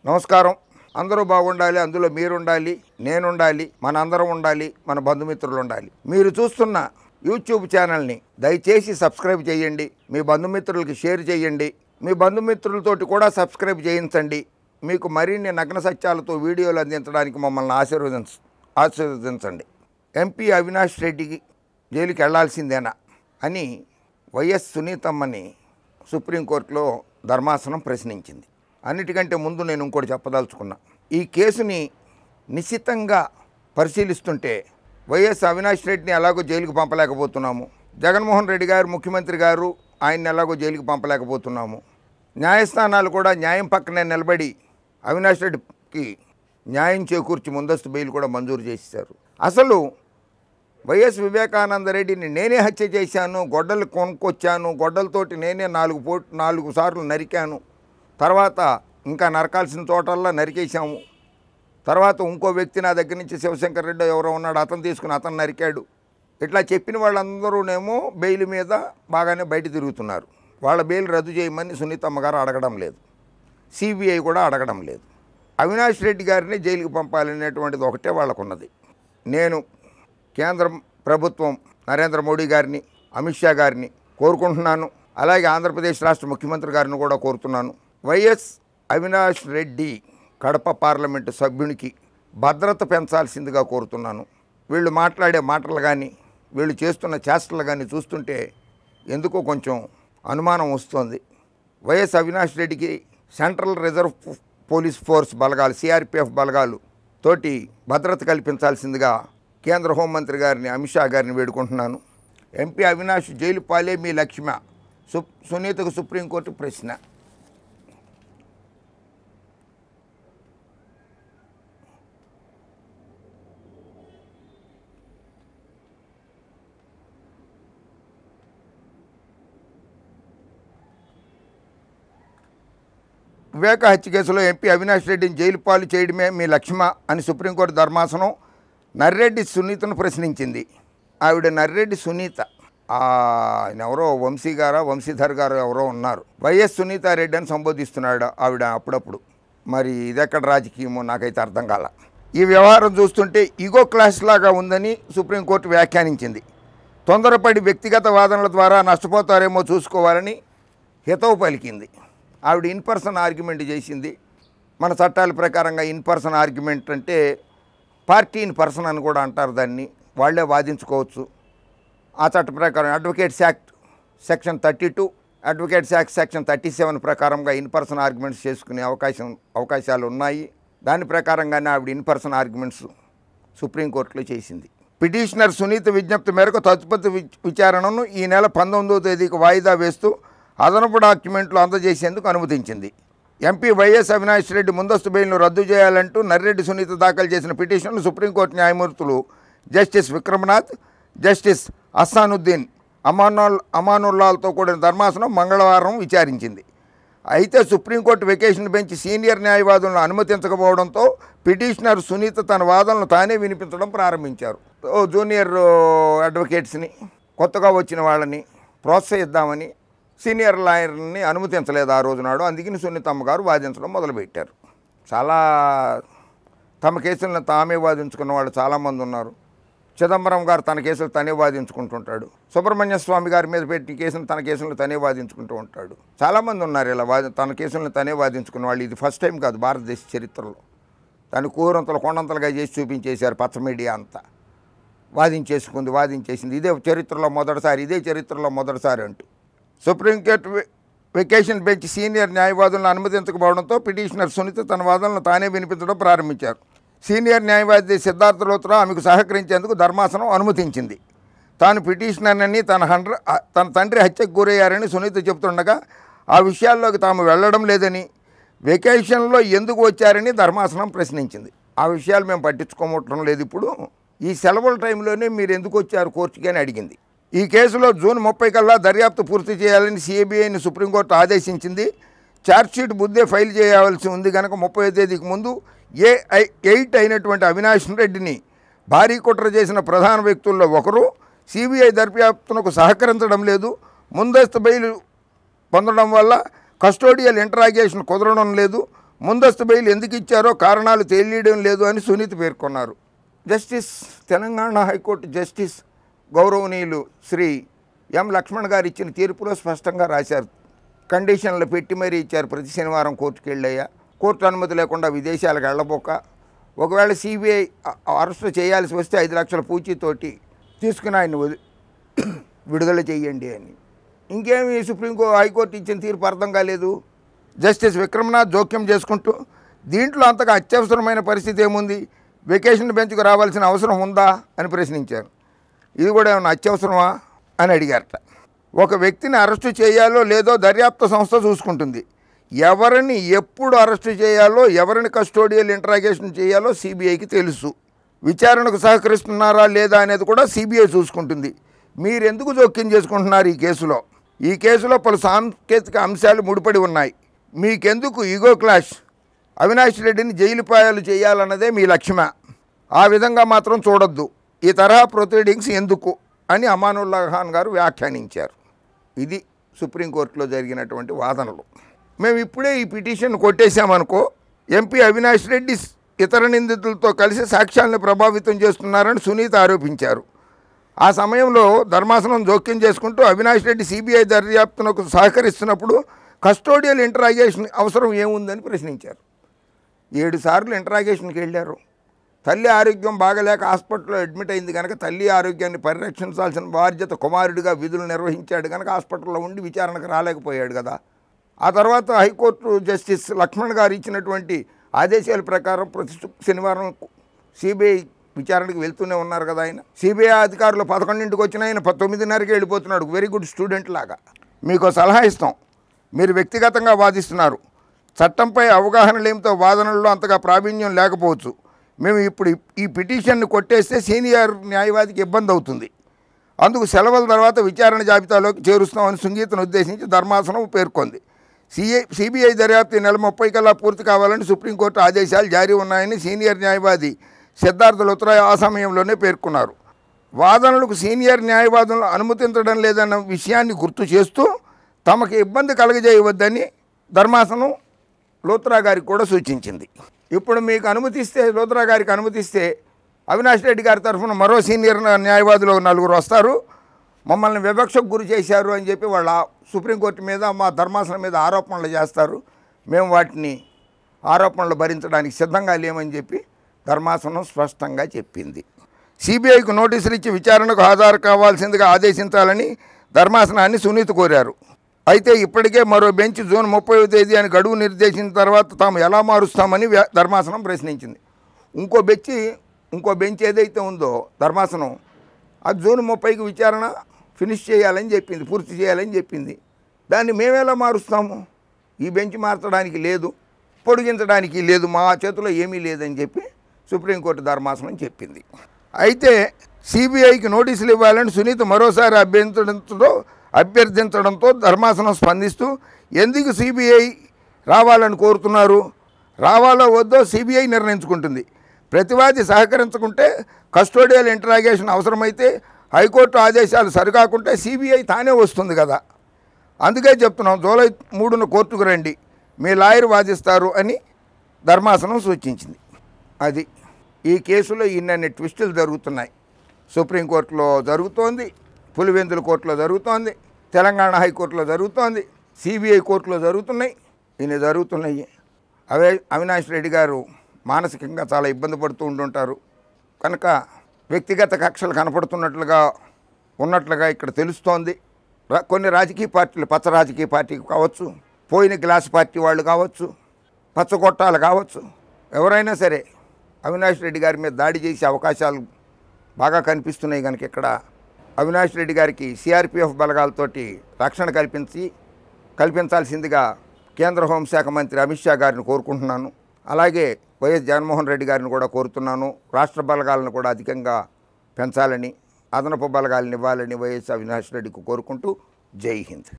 నమస్కారం అందరూ బాగుండాలి అందులో మీరు ఉండాలి నేను ఉండాలి మన అందరం ఉండాలి మన బంధుమిత్రులు ఉండాలి మీరు చూస్తున్న యూట్యూబ్ ఛానల్ని దయచేసి సబ్స్క్రైబ్ చేయండి మీ బంధుమిత్రులకి షేర్ చేయండి మీ బంధుమిత్రులతోటి కూడా సబ్స్క్రైబ్ చేయించండి మీకు మరిన్ని నగ్న సత్యాలతో వీడియోలు అందించడానికి మమ్మల్ని ఆశీర్వదించ ఆశీర్వదించండి ఎంపీ అవినాష్ రెడ్డికి జైలుకి వెళ్లాల్సిందేనా అని వైఎస్ సునీతమ్మని సుప్రీంకోర్టులో ధర్మాసనం ప్రశ్నించింది అన్నిటికంటే ముందు నేను ఇంకోటి చెప్పదలుచుకున్నా ఈ కేసుని నిశ్చితంగా పరిశీలిస్తుంటే వైఎస్ అవినాష్ రెడ్డిని ఎలాగో జైలుకి పంపలేకపోతున్నాము జగన్మోహన్ రెడ్డి గారు ముఖ్యమంత్రి గారు ఆయన్ని ఎలాగో జైలుకి పంపలేకపోతున్నాము న్యాయస్థానాలు కూడా న్యాయం పక్కనే నిలబడి అవినాష్ రెడ్డికి న్యాయం చేకూర్చి ముందస్తు బెయిల్ కూడా మంజూరు చేశారు అసలు వైఎస్ వివేకానంద రెడ్డిని నేనే హత్య చేశాను గొడ్డలు కొనుక్కొచ్చాను గొడ్డలతోటి నేనే నాలుగు పో నాలుగు సార్లు నరికాను తర్వాత ఇంకా నరకాల్సిన చోటల్లా నరికేశాము తర్వాత ఇంకో వ్యక్తి నా దగ్గర నుంచి శివశంకర్ రెడ్డి ఎవరో ఉన్నాడు అతను తీసుకుని అతను నరికాడు ఇట్లా చెప్పిన వాళ్ళందరూనేమో బెయిల్ మీద బాగానే బయట తిరుగుతున్నారు వాళ్ళ బెయిల్ రద్దు చేయమని సునీతమ్మ గారు అడగడం లేదు సిబిఐ కూడా అడగడం లేదు అవినాష్ రెడ్డి గారిని జైలుకి పంపాలనేటువంటిది ఒకటే వాళ్ళకున్నది నేను కేంద్ర ప్రభుత్వం నరేంద్ర మోడీ గారిని అమిత్ షా గారిని కోరుకుంటున్నాను అలాగే ఆంధ్రప్రదేశ్ రాష్ట్ర ముఖ్యమంత్రి గారిని కూడా కోరుతున్నాను వైఎస్ అవినాష్ రెడ్డి కడప పార్లమెంటు సభ్యునికి భద్రత పెంచాల్సిందిగా కోరుతున్నాను వీళ్ళు మాట్లాడే మాటలు కానీ వీళ్ళు చేస్తున్న చేష్టలు కానీ చూస్తుంటే ఎందుకో కొంచెం అనుమానం వస్తుంది వైఎస్ అవినాష్ రెడ్డికి సెంట్రల్ రిజర్వ్ పోలీస్ ఫోర్స్ బలగాలు సిఆర్పిఎఫ్ బలగాలు తోటి భద్రత కల్పించాల్సిందిగా కేంద్ర హోంమంత్రి గారిని అమిత్ షా గారిని వేడుకుంటున్నాను ఎంపీ అవినాష్ జైలు పాలే మీ లక్ష్మ సు సునీతకు సుప్రీంకోర్టు ప్రశ్న వివేక హత్య కేసులో ఎంపీ అవినాష్ రెడ్డిని జైలు పాలు చేయడమే మీ లక్ష్యమా అని సుప్రీంకోర్టు ధర్మాసనం నర్రెడ్డి సునీతను ప్రశ్నించింది ఆవిడ నర్రెడ్డి సునీత ఆ, ఆయన ఎవరో వంశీ గారా వంశీధర్ గారు ఎవరో ఉన్నారు వైఎస్ సునీతారెడ్డి అని సంబోధిస్తున్నాడు ఆవిడ అప్పుడప్పుడు మరి ఇదెక్కడ రాజకీయమో నాకైతే అర్థం కాల ఈ వ్యవహారం చూస్తుంటే ఈగో క్లాస్ లాగా ఉందని సుప్రీంకోర్టు వ్యాఖ్యానించింది తొందరపడి వ్యక్తిగత వాదనల ద్వారా నష్టపోతారేమో చూసుకోవాలని హితవు పలికింది ఆవిడ ఇన్ పర్సన్ ఆర్గ్యుమెంట్ చేసింది మన చట్టాల ప్రకారంగా ఇన్ పర్సన్ ఆర్గ్యుమెంట్ అంటే పార్టీ ఇన్ పర్సన్ అని కూడా అంటారు దాన్ని వాళ్ళే వాదించుకోవచ్చు ఆ చట్ట ప్రకారం advocates act section thirty two advocates act section thirty seven ప్రకారంగా ఇన్ పర్సన్ ఆర్గ్యుమెంట్స్ చేసుకునే అవకాశం అవకాశాలు ఉన్నాయి దాని ప్రకారంగానే ఆవిడ ఇన్ పర్సన్ ఆర్గ్యుమెంట్స్ సుప్రీంకోర్టులో చేసింది పిటిషనర్ సునీత విజ్ఞప్తి మేరకు తదుపరి వి- విచారణను ఈ నెల పంతొమ్మిదవ తేదీకి వాయిదా వేస్తూ అదనపు డాక్యుమెంట్లు అందజేసేందుకు అనుమతించింది ఎంపీ వైఎస్ అవినాష్ రెడ్డి ముందస్తు బెయిల్ను రద్దు చేయాలంటూ నర్రెడ్డి సునీత దాఖలు చేసిన పిటిషన్ను సుప్రీంకోర్టు న్యాయమూర్తులు జస్టిస్ విక్రమనాథ్ జస్టిస్ అస్సానుద్దీన్ అమానుల్ అమానుల్లాలతో కూడిన ధర్మాసనం మంగళవారం విచారించింది అయితే సుప్రీంకోర్టు వెకేషన్ బెంచ్ సీనియర్ న్యాయవాదులను అనుమతించకపోవడంతో పిటిషనర్ సునీత తన వాదనలు తానే వినిపించడం ప్రారంభించారు ఓ జూనియర్ అడ్వకేట్స్ని కొత్తగా వచ్చిన వాళ్ళని ప్రోత్సహిద్దామని సీనియర్ లాయర్ని అనుమతించలేదు ఆ రోజు నాడు అందుకని సునీతమ్మ గారు వాదించడం మొదలుపెట్టారు చాలా తమ కేసులను తామే వాదించుకున్న వాళ్ళు చాలామంది ఉన్నారు చిదంబరం గారు తన కేసులు తనే వాదించుకుంటుంటాడు సుబ్రహ్మణ్య స్వామి గారి మీద పెట్టిన కేసులు తన కేసులను తనే వాదించుకుంటూ ఉంటాడు చాలామంది ఉన్నారు ఇలా వాది తన కేసులను తనే వాదించుకున్న వాళ్ళు ఇది ఫస్ట్ టైం కాదు భారతదేశ చరిత్రలో దాన్ని కూరంతలు కొండంతలుగా చేసి చూపించేశారు పచ్చ మీడియా అంతా వాదించేసుకుంది వాదించేసింది ఇదే చరిత్రలో మొదటిసారి ఇదే చరిత్రలో మొదటిసారి అంటూ సుప్రీంకోర్టు వె- వెకేషన్ బెంచ్ సీనియర్ న్యాయవాదులను అనుమతించకపోవడంతో పిటిషనర్ సునీత తన వాదనలు తానే వినిపించడం ప్రారంభించారు సీనియర్ న్యాయవాది సిద్ధార్థ లోత్రా ఆమెకు సహకరించేందుకు ధర్మాసనం అనుమతించింది తాను పిటిషనర్ని తన హండ్ర తన తండ్రి హత్యకు గురయ్యారని సునీత చెబుతుండగా ఆ విషయాల్లోకి తాము వెళ్ళడం లేదని వెకేషన్లో ఎందుకు వచ్చారని ధర్మాసనం ప్రశ్నించింది ఆ విషయాలు మేము పట్టించుకోవటం లేదు ఇప్పుడు ఈ సెలవుల టైంలోనే మీరు ఎందుకు వచ్చారు కోర్టుకి అని అడిగింది ఈ కేసులో జూన్ ముప్పై కల్లా దర్యాప్తు పూర్తి చేయాలని సిబిఐని సుప్రీంకోర్టు ఆదేశించింది ఛార్జ్షీట్ బుద్ధే ఫైల్ చేయవలసి ఉంది కనుక ముప్పై తేదీకి ముందు ఏ ఐ ఎయిట్ అయినటువంటి అవినాష్ రెడ్డిని భారీ కుట్ర చేసిన ప్రధాన వ్యక్తుల్లో ఒకరు సిబిఐ దర్యాప్తునకు సహకరించడం లేదు ముందస్తు బెయిల్ పొందడం వల్ల కస్టోడియల్ ఇంటరాగేషన్ కుదరడం లేదు ముందస్తు బెయిల్ ఎందుకు ఇచ్చారో కారణాలు తెలియడం లేదు అని సునీత పేర్కొన్నారు జస్టిస్ తెలంగాణ హైకోర్టు జస్టిస్ గౌరవనీయులు శ్రీ ఎం లక్ష్మణ్ గారు ఇచ్చిన తీర్పులో స్పష్టంగా రాశారు కండిషన్లు పెట్టి మరీ ఇచ్చారు ప్రతి శనివారం కోర్టుకు వెళ్ళయ్యా కోర్టు అనుమతి లేకుండా విదేశాలకు వెళ్ళబోక ఒకవేళ సిబిఐ అరెస్ట్ చేయాల్సి వస్తే ఐదు లక్షల పూచీతోటి తీసుకుని ఆయన వదిలి విడుదల చేయండి అని ఇంకేమి సుప్రీంకో హైకోర్టు ఇచ్చిన తీర్పు అర్థం కాలేదు జస్టిస్ విక్రమనాథ్ జోక్యం చేసుకుంటూ దీంట్లో అంతగా అత్యవసరమైన పరిస్థితి ఏముంది వెకేషన్ బెంచ్కు రావాల్సిన అవసరం ఉందా అని ప్రశ్నించారు ఇది కూడా ఏమన్నా అత్యవసరమా అని అడిగారట ఒక వ్యక్తిని అరెస్టు చేయాలో లేదో దర్యాప్తు సంస్థ చూసుకుంటుంది ఎవరిని ఎప్పుడు అరెస్టు చేయాలో ఎవరిని కస్టోడియల్ ఇంట్రాగేషన్ చేయాలో సిబిఐకి తెలుసు విచారణకు సహకరిస్తున్నారా లేదా అనేది కూడా సిబిఐ చూసుకుంటుంది మీరెందుకు జోక్యం చేసుకుంటున్నారు ఈ కేసులో ఈ కేసులో పలు సాంకేతిక అంశాలు ముడిపడి ఉన్నాయి మీకెందుకు ఈగో క్లాష్ అవినాష్ రెడ్డిని జైలు పాయాలు చేయాలన్నదే మీ లక్ష్యమా ఆ విధంగా మాత్రం చూడొద్దు ఈ తరహా ప్రొసీడింగ్స్ ఎందుకు అని అమానుల్లా ఖాన్ గారు వ్యాఖ్యానించారు ఇది సుప్రీంకోర్టులో జరిగినటువంటి వాదనలు మేము ఇప్పుడే ఈ పిటిషన్ కొట్టేశామనుకో ఎంపీ అవినాష్ రెడ్డి ఇతర నిందితులతో కలిసి సాక్ష్యాలను ప్రభావితం చేస్తున్నారని సునీత ఆరోపించారు ఆ సమయంలో ధర్మాసనం జోక్యం చేసుకుంటూ అవినాష్ రెడ్డి సిబిఐ దర్యాప్తునకు సహకరిస్తున్నప్పుడు కస్టోడియల్ ఇంటరాగేషన్ అవసరం ఏముందని ప్రశ్నించారు ఏడు సార్లు ఇంటరాగేషన్కి వెళ్ళారు తల్లి ఆరోగ్యం బాగలేక హాస్పిటల్లో అడ్మిట్ అయింది కనుక తల్లి ఆరోగ్యాన్ని పరిరక్షించాల్సిన బాధ్యత కుమారుడిగా విధులు నిర్వహించాడు కనుక హాస్పిటల్లో ఉండి విచారణకు రాలేకపోయాడు కదా ఆ తర్వాత హైకోర్టు జస్టిస్ లక్ష్మణ్ గారు ఇచ్చినటువంటి ఆదేశాల ప్రకారం ప్రతి శు- శనివారం సిబిఐ విచారణకు వెళ్తూనే ఉన్నారు కదా ఆయన సిబిఐ అధికారులు పదకొండింటికి వచ్చిన ఆయన తొమ్మిదిన్నరకి వెళ్ళిపోతున్నాడు వెరీ గుడ్ స్టూడెంట్ లాగా మీకు సలహా ఇస్తాం మీరు వ్యక్తిగతంగా వాదిస్తున్నారు చట్టంపై అవగాహన లేమితో వాదనల్లో అంతగా ప్రావీణ్యం లేకపోవచ్చు మేము ఇప్పుడు ఈ- ఈ పిటిషన్ను కొట్టేస్తే సీనియర్ న్యాయవాదికి ఇబ్బంది అవుతుంది అందుకు సెలవుల తర్వాత విచారణ జాబితాలోకి చేరుస్తామని సంగీతను ఉద్దేశించి ధర్మాసనం పేర్కొంది సిఐ సిబిఐ దర్యాప్తు ఈ నెల ముప్పై కల్లా పూర్తి కావాలని సుప్రీంకోర్టు ఆదేశాలు జారీ ఉన్నాయని సీనియర్ న్యాయవాది సిద్ధార్థ లుత్రా ఆ సమయంలోనే పేర్కొన్నారు వాదనలకు సీనియర్ న్యాయవాదులను అనుమతించడం లేదన్న విషయాన్ని గుర్తు చేస్తూ తమకు ఇబ్బంది కలగజేయవద్దని ధర్మాసనం లోత్రా గారికి కూడా సూచించింది ఇప్పుడు మీకు అనుమతిస్తే లోత్రా గారికి అనుమతిస్తే అవినాష్ రెడ్డి గారి తరఫున మరో సీనియర్ న్యాయవాదులు నలుగురు వస్తారు మమ్మల్ని వివక్షకు గురి చేశారు అని చెప్పి వాళ్ళ సుప్రీంకోర్టు మీద మా ధర్మాసనం మీద ఆరోపణలు చేస్తారు మేము వాటిని ఆరోపణలు భరించడానికి సిద్ధంగా లేమని చెప్పి ధర్మాసనం స్పష్టంగా చెప్పింది సిబిఐకి నోటీసులు ఇచ్చి విచారణకు హాజరు కావాల్సిందిగా ఆదేశించాలని ధర్మాసనాన్ని సునీత కోరారు అయితే ఇప్పటికే మరో బెంచ్ జూన్ ముప్పై తేదీ అని గడువు నిర్దేశించిన తర్వాత తాము ఎలా మారుస్తామని వ్య- ధర్మాసనం ప్రశ్నించింది ఇంకో బెంచి ఇంకో బెంచ్ ఏదైతే ఉందో ధర్మాసనం అది జూన్ ముప్పైకి విచారణ ఫినిష్ చేయాలని చెప్పింది పూర్తి చేయాలని చెప్పింది దాన్ని మేమేలా మారుస్తాము ఈ బెంచ్ మార్చడానికి లేదు పొడిగించడానికి లేదు మా చేతిలో ఏమీ లేదని చెప్పి సుప్రీంకోర్టు ధర్మాసనం చెప్పింది అయితే సిబిఐకి నోటీసులు ఇవ్వాలని సునీత మరోసారి అభ్యర్థించడంతో అభ్యర్థించడంతో ధర్మాసనం స్పందిస్తూ ఎందుకు సిబిఐ రావాలని కోరుతున్నారు రావాలో వద్దో సిబిఐ నిర్ణయించుకుంటుంది ప్రతివాది సహకరించకుంటే కస్టోడియల్ ఇంటరాగేషన్ అవసరమైతే హైకోర్టు ఆదేశాలు సరికాకుంటే సిబిఐ తానే వస్తుంది కదా అందుకే చెప్తున్నాం జూలై మూడున కోర్టుకు రండి మీ లాయర్ వాదిస్తారు అని ధర్మాసనం సూచించింది అది ఈ కేసులో ఇన్నన్ని ట్విస్టులు జరుగుతున్నాయి సుప్రీంకోర్టులో జరుగుతోంది పులివెందుల కోర్టులో జరుగుతోంది తెలంగాణ హైకోర్టులో జరుగుతోంది సిబిఐ కోర్టులో జరుగుతున్నాయి ఇన్ని జరుగుతున్నాయి అవే అవినాష్ రెడ్డి గారు మానసికంగా చాలా ఇబ్బంది పడుతూ ఉంటుంటారు కనుక వ్యక్తిగత కక్షలు కనపడుతున్నట్లుగా ఉన్నట్లుగా ఇక్కడ తెలుస్తోంది రా- కొన్ని రాజకీయ పార్టీలు పచ్చ రాజకీయ పార్టీ కావచ్చు పోయిన గ్లాస్ పార్టీ వాళ్ళు కావచ్చు పచ్చగొట్టాలు కావచ్చు ఎవరైనా సరే అవినాష్ రెడ్డి గారి మీద దాడి చేసే అవకాశాలు బాగా కనిపిస్తున్నాయి కనుక ఇక్కడ అవినాష్ రెడ్డి గారికి సిఆర్పిఎఫ్ బలగాలతోటి రక్షణ కల్పించి కల్పించాల్సిందిగా కేంద్ర హోంశాఖ మంత్రి అమిత్ షా గారిని కోరుకుంటున్నాను అలాగే వైఎస్ జగన్మోహన్ రెడ్డి గారిని కూడా కోరుతున్నాను రాష్ట్ర బలగాలను కూడా అధికంగా పెంచాలని అదనపు బలగాలను ఇవ్వాలని వైఎస్ అవినాష్ రెడ్డికి కోరుకుంటూ జై హింద్